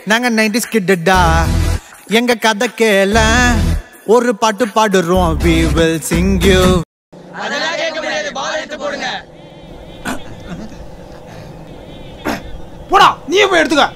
நாங்க நைன்டிஸ் கிட்டடா எங்க கதை கேள ஒரு பாட்டு பாடுறோம் we will sing you போடா நீயே போய் எடுத்துக்க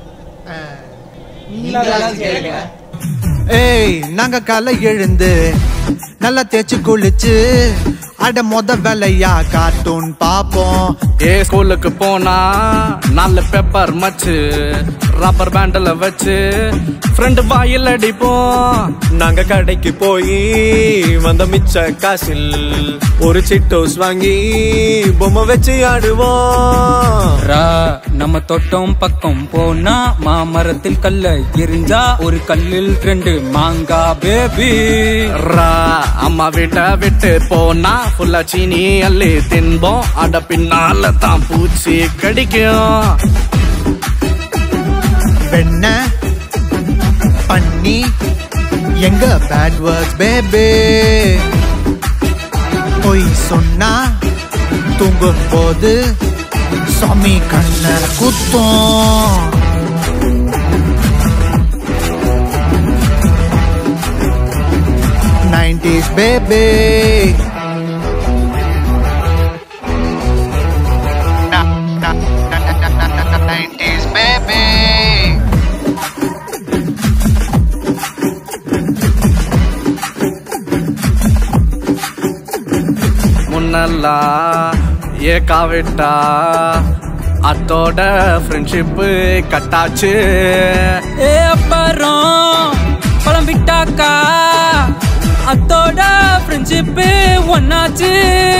ஏய் நாங்க காலை எழுந்து நல்லா தேய்ச்சு குளிச்சு அட மொத வேலையா கார்ட்டூன் பாப்போம் ஏ ஸ்கூலுக்கு போனா நாலு பேப்பர் மச்சு ரப்பர் பேண்டில் வச்சு ஃப்ரெண்டு வாயில் அடிப்போம் நாங்க கடைக்கு போய் வந்த மிச்ச காசில் ஒரு சிட்டோஸ் வாங்கி பொம்மை வச்சு ஆடுவோம் ரா நம்ம தோட்டம் பக்கம் போனா மாமரத்தில் கல்ல எரிஞ்சா ஒரு கல்லில் ரெண்டு மாங்கா பேபி ரா அம்மா வீட்டை விட்டு போனா ஃபுல்லா சீனி அள்ளி தின்போம் அட பின்னால தான் பூச்சி கடிக்கும் வெண்ண பண்ணி எங்க பேட் வேர்ட்ஸ் பேபே பொய் சொன்னா தூங்கும் போது சாமி கண்ண குத்தம் நைன்டிஸ் பேபே நைன்டிஸ் பேபே முன்னெல்லாம் ஏக்காவிட்டா அத்தோட ஃப்ரெண்ட்ஷிப்பு கட்டாச்சு ஏ அப்புறம் பழம் விட்டாக்கா அத்தோட ஃப்ரெண்ட்ஷிப்பு ஒன்னாச்சு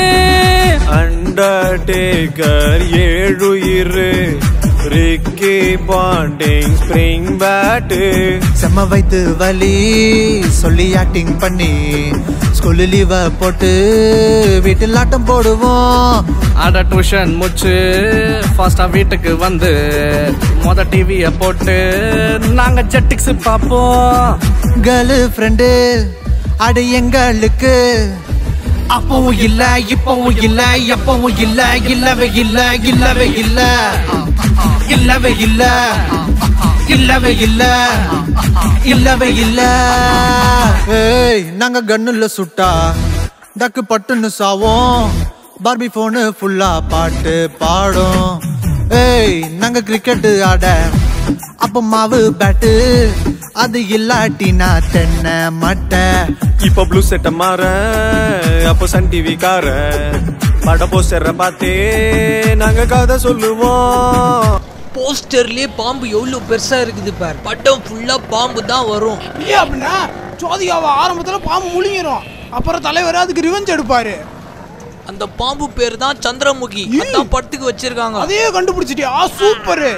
அண்டர்டேக்கர் ஏழுயிரு ரிக்கி பாண்டிங் ஸ்ப்ரிங் பேட்டு செம்ம வைத்து வலி சொல்லி ஆக்டிங் பண்ணி ஸ்கூலு லீவ போட்டு வீட்டில் ஆட்டம் போடுவோம் அட டியூஷன் முச்சு ஃபாஸ்டா வீட்டுக்கு வந்து மொத டிவிய போட்டு நாங்க ஜெட்டிக்ஸ் பார்ப்போம் கேர்ளு ஃப்ரெண்டு அடு எங்களுக்கு அப்பவும் இல்ல இப்பவும் இல்ல எப்பவும் இல்ல இல்லவே இல்ல இல்லவே இல்ல இல்லவே இல்ல இல்லவே இல்ல இல்லவே இல்ல ஏய் நாங்க கண்ணுல சுட்டா டக்கு பட்டுன்னு சாவோம் பார்பி போனு ஃபுல்லா பாட்டு பாடும் ஏய் நாங்க கிரிக்கெட் ஆட அப்ப மாவு பேட்டு அது இல்லாட்டினா தென்னை மட்டை இப்ப ப்ளூ செட்ட மாற அப்போ சன் டிவி கார பட போஸ்டர பார்த்தே நாங்க கதை சொல்லுவோம் போஸ்டர்லயே பாம்பு எவ்வளவு பெருசா இருக்குது பார் படம் ஃபுல்லா பாம்பு தான் வரும் ஏன் அப்படின்னா ஜோதிகாவை ஆரம்பத்துல பாம்பு முழுங்கிரும் அப்புறம் தலைவர் அதுக்கு ரிவெஞ்ச் எடுப்பாரு அந்த பாம்பு பேர் தான் சந்திரமுகி ஈ. அதான் படத்துக்கு வச்சிருக்காங்க அதையே கண்டுபிடிச்சிட்டியா சூப்பரு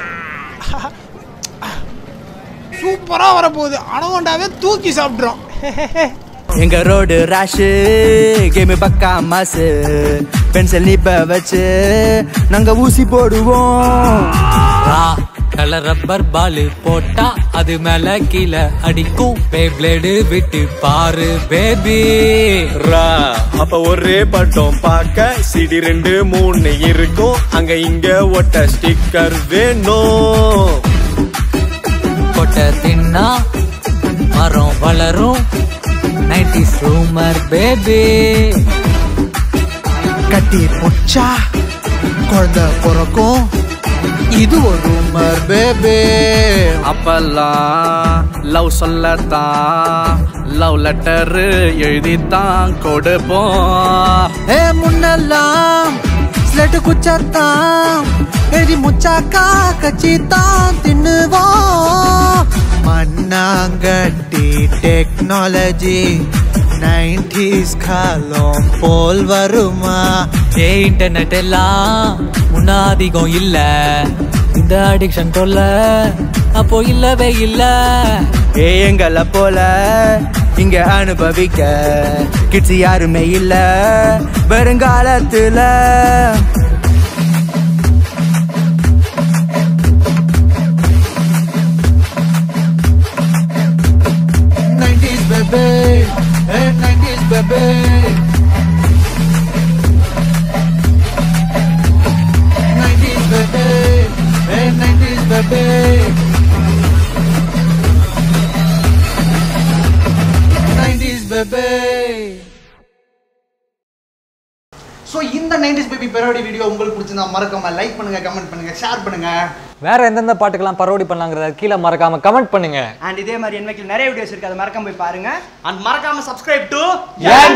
சூப்பரா வரப்போகுது அனகொண்டாவே தூக்கி சாப்பிட்றோம் எங்க ரோடு ராஷு கேமு பக்கா மாசு பென்சில் நிப்ப வச்சு நாங்க ஊசி போடுவோம் ரா கலர் ரப்பர் பால் போட்டா அது மேல கீழே அடிக்கும் பே பிளேடு விட்டு பாரு பேபி ரா அப்ப ஒரே படம் பார்க்க சிடி ரெண்டு மூணு இருக்கும் அங்க இங்க ஒட்ட ஸ்டிக்கர் வேணும் கொட்டை தின்னா மரம் வளரும் நைன்டிஸ் ரூமர் பேபி கட்டி புடிச்சா குழந்தை பிறக்கும் இது ஒரு ரூமர் பேபே அப்பெல்லாம் லவ் சொல்லத்தான் லவ் லெட்டர் எழுதித்தான் கொடுப்போம் ஏ முன்னெல்லாம் ஸ்லெட்டு குச்சாத்தான் எழுதி முச்சாக்கா கச்சி தான் தின்னுவோம் மண்ணாங்கட்டி டெக்னாலஜி நைன்டிஸ் காலம் போல் வருமா ஏ இன்டர்நெட் எல்லாம் முன்னாதிகம் இல்ல இந்த அடிக்ஷன் தொல்ல அப்போ இல்லவே இல்ல ஏ எங்களை போல இங்க அனுபவிக்க கிட்ஸ் யாருமே இல்ல வருங்காலத்துல Nineties baby, hey, nineties baby. Nineties baby, hey, nineties baby. So இந்த நைன்டிஸ் பேபி பெரோடி வீடியோ உங்களுக்கு பிடிச்சிருந்தா மறக்காம லைக் பண்ணுங்க கமெண்ட் பண்ணுங்க ஷேர் பண்ணுங்க வேற எந்தெந்த பாட்டுக்கெல்லாம் பரோடி பண்ணலாங்கிறத கீழே மறக்காம கமெண்ட் பண்ணுங்க அண்ட் இதே மாதிரி என்மைக்கில் நிறைய வீடியோஸ் இருக்கு அதை மறக்காம போய் பாருங்க அண்ட் மறக்காம சப்ஸ்கிரைப் டு Yeah,